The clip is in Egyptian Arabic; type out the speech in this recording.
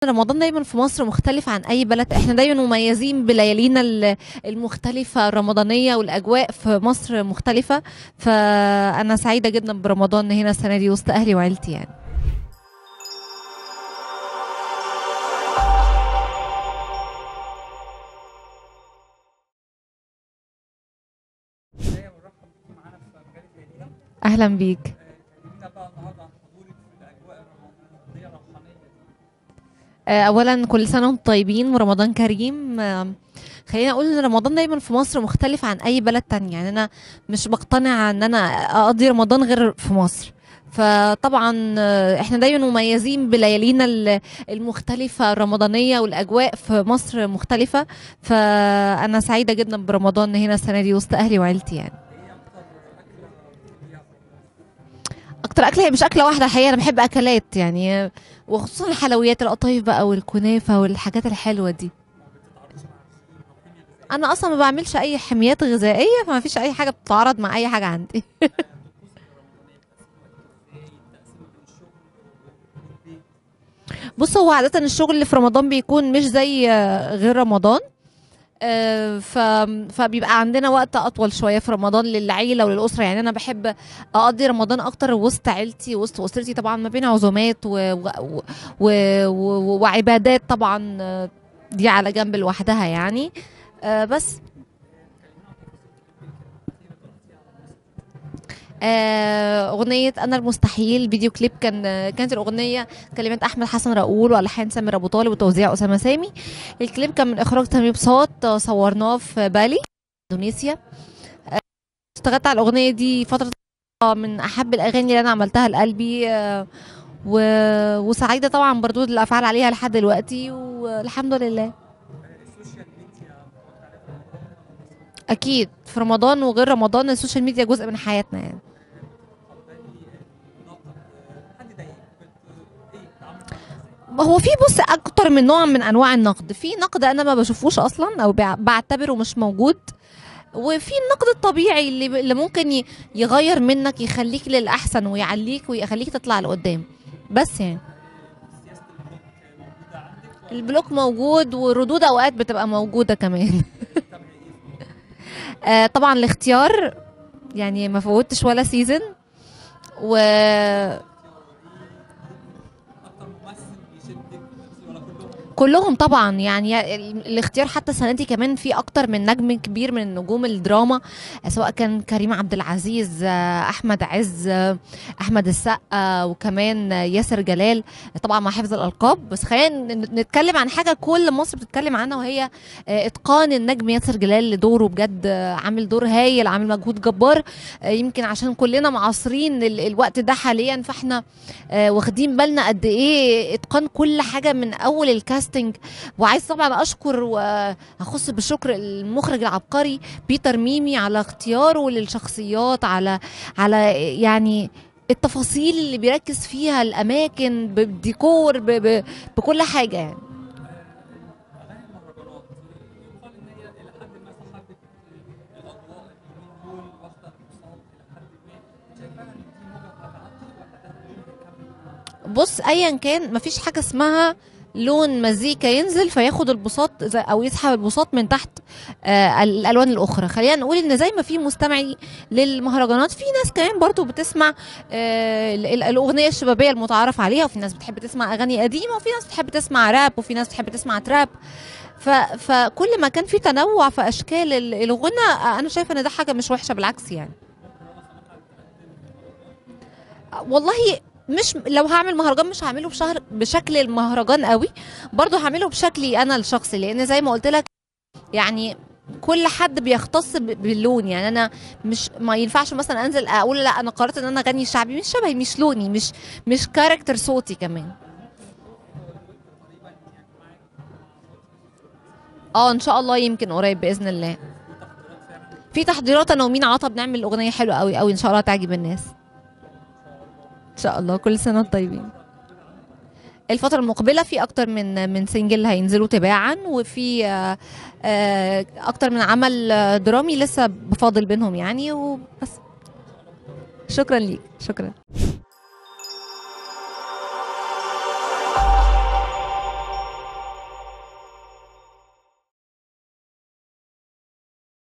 رمضان دايما في مصر مختلف عن اي بلد احنا دايما مميزين بليالينا ال- المختلفه الرمضانيه والاجواء في مصر مختلفه فانا سعيده جدا برمضان هنا السنه دي وسط اهلي وعيلتي يعني بداية ونرحب بيكي معانا في مجال التهديدة اهلا بيك كلمينا بقى النهارده عن حضورك في الأجواء الرمضانية الروحانية دي آه، اولا كل سنه وانتم طيبين ورمضان كريم آه، خلينا اقول ان رمضان دايما في مصر مختلف عن اي بلد تانية يعني انا مش بقتنع ان انا اقضي رمضان غير في مصر فطبعا آه، احنا دايما مميزين بليالينا ال- المختلفه الرمضانيه والاجواء في مصر مختلفه فانا سعيده جدا برمضان هنا السنه دي وسط اهلي وعيلتي يعني اكتر اكله هي مش اكله واحده الحقيقه انا بحب اكلات يعني وخصوصا الحلويات القطايف بقى والكنافه والحاجات الحلوه دي انا اصلا ما بعملش اي حميات غذائيه فما فيش اي حاجه بتتعارض مع اي حاجه عندي بص هو عاده الشغل اللي في رمضان بيكون مش زي آه، غير رمضان آه، ف... فبيبقى عندنا وقت اطول شويه في رمضان للعيله وللاسره يعني انا بحب اقضي رمضان اكتر وسط عيلتي وسط اسرتي طبعا ما بين عزومات و... و... و... و... وعبادات طبعا آه، دي على جنب لوحدها يعني آه، بس آه، أغنية أنا المستحيل فيديو كليب كان كانت الأغنية كلمات أحمد حسن راؤول وألحان سامر أبو طالب وتوزيع أسامة سامي الكليب كان من إخراج تامر بساط آه، صورناه في بالي إندونيسيا آه، اشتغلت على الأغنية دي فترة من أحب الأغاني اللي أنا عملتها لقلبي آه، و... وسعيدة طبعا بردود الأفعال عليها لحد دلوقتي والحمد لله السوشيال ميديا أكيد في رمضان وغير رمضان السوشيال ميديا جزء من حياتنا يعني حد ضايقك بت- ايه تعامل هو في بص اكتر من نوع من انواع النقد في نقد انا ما بشوفوش اصلا او بع- بعتبره مش موجود وفي النقد الطبيعي اللي اللي ممكن ي- يغير منك يخليك للاحسن ويعليك ويخليك تطلع لقدام بس يعني البلوك موجود والردود اوقات بتبقى موجوده كمان آه طبعا الاختيار يعني ما فوتش ولا سيزون و اكتر ممثل بيشدك في التمثيل ولا كلهم كلهم طبعا يعني ال- الاختيار حتى السنه دي كمان في اكتر من نجم كبير من نجوم الدراما سواء كان كريم عبد العزيز آه، احمد عز آه، احمد السقا وكمان آه، ياسر جلال طبعا مع حفظ الالقاب بس خلينا ن- نتكلم عن حاجه كل مصر بتتكلم عنها وهي آه، اتقان النجم ياسر جلال لدوره بجد آه، عامل دور هايل عامل مجهود جبار آه، يمكن عشان كلنا معاصرين ال- الوقت ده حاليا فاحنا آه، واخدين بالنا قد ايه اتقان كل حاجه من اول الكاستنج وعايز طبعا اشكر واخص بالشكر المخرج العبقري بيتر ميمي على اختياره للشخصيات على على يعني التفاصيل اللي بيركز فيها الاماكن بالديكور ب ب بكل حاجه يعني اغاني المهرجانات يقال ان هي الى حد ما سحبت الاضواء اليومين دول واخده اقتصاد الى حد ما شايفاها ان دي موجه هتعدي ولا ده هيكمل بص ايا كان مفيش حاجه اسمها لون مزيكا ينزل فياخد البساط زي- او يسحب البساط من تحت آه الالوان الاخرى خلينا نقول ان زي ما في مستمعي للمهرجانات في ناس كمان برضو بتسمع آه ال- ال- الاغنيه الشبابيه المتعارف عليها وفي ناس بتحب تسمع اغاني قديمه وفي ناس بتحب تسمع راب وفي ناس بتحب تسمع تراب ف فكل ما كان في تنوع في اشكال ال- الغنى آه، انا شايفه ان ده حاجه مش وحشه بالعكس يعني والله مش لو هعمل مهرجان مش هعمله بشهر بشكل المهرجان قوي برضه هعمله بشكلي انا الشخصي لان زي ما قلت لك يعني كل حد بيختص ب- باللون يعني انا مش ما ينفعش مثلا انزل اقول لا انا قررت ان انا اغني شعبي مش شبهي مش لوني مش مش كاركتر صوتي كمان اه ان شاء الله يمكن قريب باذن الله في تحضيرات انا ومين عطا بنعمل اغنيه حلوه قوي قوي ان شاء الله تعجب الناس ان شاء الله كل سنه وانتم طيبين الفترة المقبلة في أكتر من من سنجل هينزلوا تباعا وفي آه، آه، أكتر من عمل آه، درامي لسه بفاضل بينهم يعني وبس شكرا ليك شكرا